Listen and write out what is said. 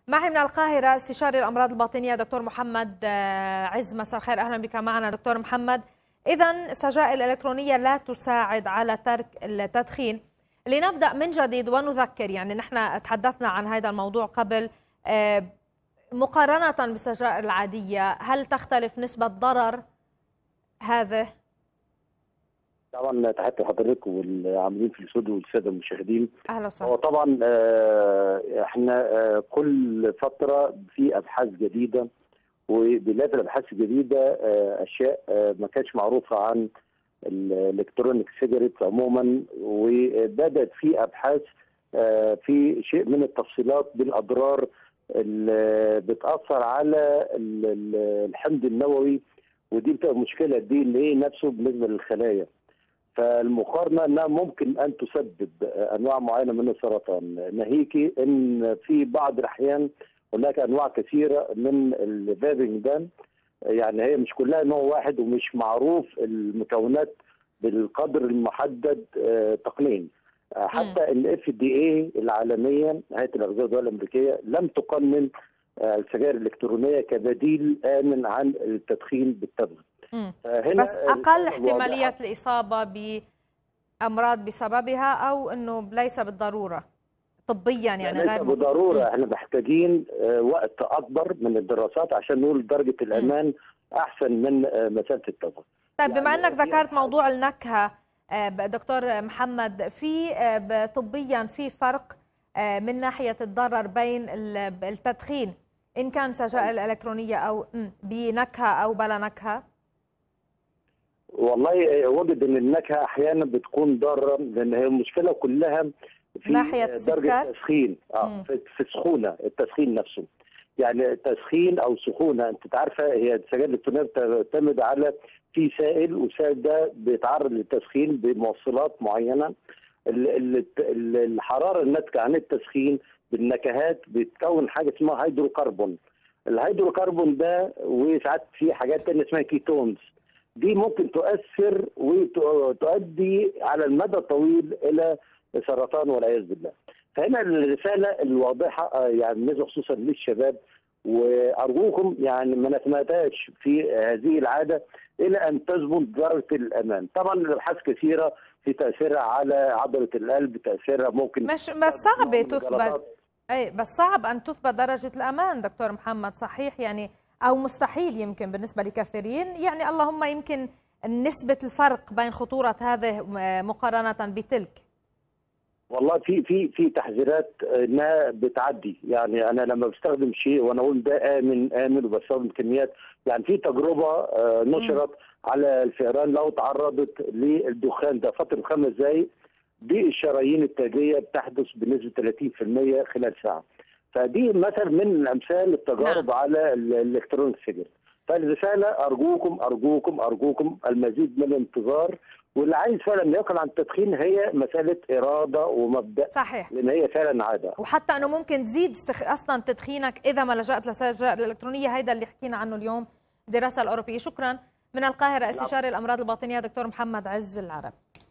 معي من القاهرة استشاري الأمراض الباطنية دكتور محمد عز مساء الخير أهلا بك معنا دكتور محمد إذا السجائر الإلكترونية لا تساعد على ترك التدخين لنبدأ من جديد ونذكر يعني نحن تحدثنا عن هذا الموضوع قبل مقارنة بالسجائر العادية هل تختلف نسبة ضرر هذه طبعا تحياتي لحضرتك والعاملين في الاستوديو والساده المشاهدين اهلا وسهلا هو طبعا احنا كل فتره في ابحاث جديده وبالذات الابحاث الجديده اشياء ما كانتش معروفه عن الالكترونيك سيجاريت عموما وبدات في ابحاث في شيء من التفصيلات بالاضرار اللي بتاثر على الحمض النووي ودي بتبقى مشكله الدي ان ايه نفسه بالنسبه للخلايا فالمقارنه انها ممكن ان تسبب انواع معينه من السرطان ناهيك ان في بعض الاحيان هناك انواع كثيره من الفابنج ده يعني هي مش كلها نوع واحد ومش معروف المكونات بالقدر المحدد تقنيا حتى الاف دي اي العالميه هيئه الاغذيه والدول الامريكيه لم تقنن السجائر الالكترونيه كبديل امن عن التدخين بالتبغ بس اقل احتماليه الاصابه بامراض بسببها او انه ليس بالضروره طبيا يعني ليس غير بالضروره احنا محتاجين وقت اكبر من الدراسات عشان نقول درجه الامان احسن من مساله التبغ طيب بما يعني انك ذكرت موضوع النكهه دكتور محمد في طبيا في فرق من ناحيه الضرر بين التدخين ان كان سجائر الالكترونيه او بنكهه او بلا نكهه والله وجد ان النكهه احيانا بتكون ضاره لان هي المشكله كلها في ناحيه درجه التسخين اه في السخونه التسخين نفسه يعني تسخين او سخونه انت عارفه هي السجائر الالكترونيه بتعتمد على في سائل والسائل ده بيتعرض للتسخين بموصلات معينه الحراره الناتجه عن التسخين بالنكهات بتكون حاجه اسمها هيدروكربون الهيدروكربون ده وساعات في حاجات تانية اسمها كيتونز دي ممكن تؤثر وتؤدي على المدى الطويل الى سرطان والعياذ بالله فهنا الرساله الواضحه يعني بالنسبه خصوصا للشباب وارجوكم يعني ما نتماداش في هذه العاده الى ان تثبت درجه الامان طبعا الابحاث كثيره في تاثيرها على عضله القلب تاثيرها ممكن مش بس صعب تثبت اي بس صعب ان تثبت درجه الامان دكتور محمد صحيح يعني او مستحيل يمكن بالنسبه لكثيرين يعني اللهم يمكن نسبه الفرق بين خطوره هذه مقارنه بتلك والله في في في تحذيرات انها بتعدي يعني انا لما بستخدم شيء وانا اقول ده امن امن وبستخدم كميات يعني في تجربه نشرت على الفئران لو تعرضت للدخان ده فتره خمس دقائق دي الشرايين التاجيه بتحدث بنسبه 30% خلال ساعه فدي مثل من الامثال التجارب نعم. على الالكترونيك سيجر فالرساله ارجوكم ارجوكم ارجوكم المزيد من الانتظار واللي عايز فعلا يقل عن التدخين هي مساله اراده ومبدا صحيح لان هي فعلا عاده وحتى انه ممكن تزيد استخ... اصلا تدخينك اذا ما لجأت للسجائر الالكترونيه هيدا اللي حكينا عنه اليوم الدراسه الاوروبيه شكرا من القاهره استشاري الامراض الباطنيه دكتور محمد عز العرب